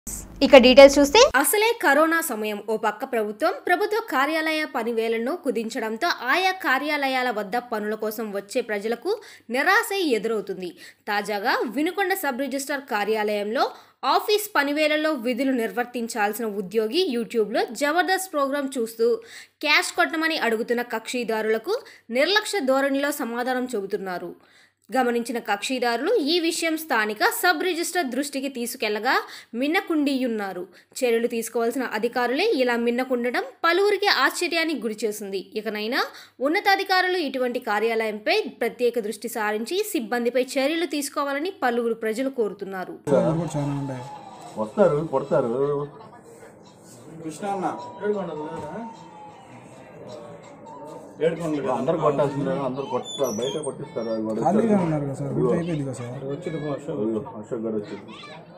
ఇక డీటెయిల్స్ చూస్తే అసలే కరోనా సమయం ఓ పక్క ప్రభుత్వం ప్రభుత్వ కార్యాలయ పనివేలను కుదించడంతో ఆయా కార్యాలయాల వద్ద పనుల కోసం వచ్చే ప్రజలకు నిరాశ ఎదురవుతుంది తాజాగా వినుకొండ సబ్ రిజిస్ట్రార్ కార్యాలయంలో ఆఫీస్ పనివేలలో విధులు నిర్వర్తించాల్సిన ఉద్యోగి యూట్యూబ్లో జబర్దస్త్ ప్రోగ్రాం చూస్తూ క్యాష్ కొట్టమని అడుగుతున్న కక్షిదారులకు నిర్లక్ష్య ధోరణిలో సమాధానం చెబుతున్నారు గమనించిన కక్షిదారులు ఈ విషయం స్థానిక సబ్ రిజిస్టర్ దృష్టికి తీసుకెళ్లగా మిన్నకుండియున్నారు చర్యలు తీసుకోవాల్సిన అధికారులే ఇలా మిన్నకుండడం పలువురికి ఆశ్చర్యానికి గురిచేసింది ఇకనైనా ఉన్నతాధికారులు ఇటువంటి కార్యాలయంపై ప్రత్యేక దృష్టి సారించి సిబ్బందిపై చర్యలు తీసుకోవాలని పలువురు ప్రజలు కోరుతున్నారు కూడా చాలా ఉంటాయి వస్తారు కొడతారు కృష్ణ అన్న అందరు కొట్టాల్సిందే అందరు కొట్టారు బయట కొట్టిస్తారు అది వాడు ఖాళీగా ఉన్నారు కదా సార్ గుర్తు అయిపోయింది కదా సార్ అదిగో, అశోక్ గారు వచ్చింది